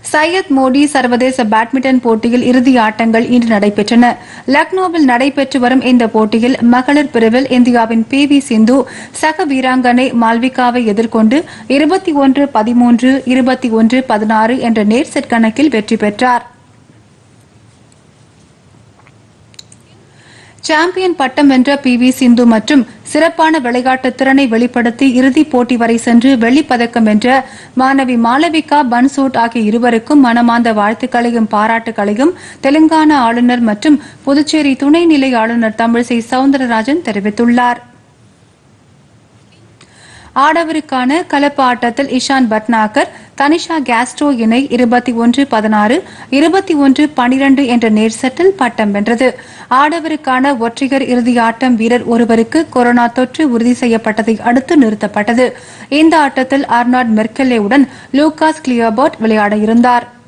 சையத் மோடி சர்வதேச பேட்மிண்டன் போட்டியில் இறுதி ஆட்டங்கள் இன்று நடைபெற்றன லக்னோவில் நடைபெற்று வரும் இந்த போட்டியில் மகளிர் பிரிவில் இந்தியாவின் பி வி சிந்து சக வீராங்கனை மால்விகாவை எதிர்கொண்டு இருபத்தி ஒன்று பதிமூன்று இருபத்தி ஒன்று பதினாறு என்ற நேர் செட் கணக்கில் வெற்றி பெற்றார் சாம்பியன் பட்டம் வென்ற பி வி சிந்து மற்றும் சிறப்பான விளையாட்டு திறனை வெளிப்படுத்தி இறுதிப் போட்டி வரை சென்று வெள்ளிப் பதக்கம் வென்ற மாணவி மாளவிகா பன்சோட் ஆகிய இருவருக்கும் மனமார்ந்த வாழ்த்துக்களையும் பாராட்டுகளையும் தெலுங்கானா ஆளுநர் மற்றும் புதுச்சேரி துணைநிலை ஆளுநர் தமிழிசை சவுந்தரராஜன் தெரிவித்துள்ளார் ஆடவருக்கான கலப்பு ஆட்டத்தில் இஷான் பட்னாகர் தனிஷா கேஸ்ட்ரோ இணை இருபத்தி ஒன்று பதினாறு இருபத்தி ஒன்று பனிரண்டு என்ற நேர் செட்டில் பட்டம் வென்றது ஆடவருக்கான ஒற்றையர் இறுதி ஆட்டம் வீரர் ஒருவருக்கு கொரோனா தொற்று உறுதி செய்யப்பட்டதை அடுத்து நிறுத்தப்பட்டது இந்த ஆட்டத்தில் அர்னாட் மெர்கெல்லேவுடன் லூகாஸ் கிளியோபர்ட் விளையாட இருந்தாா்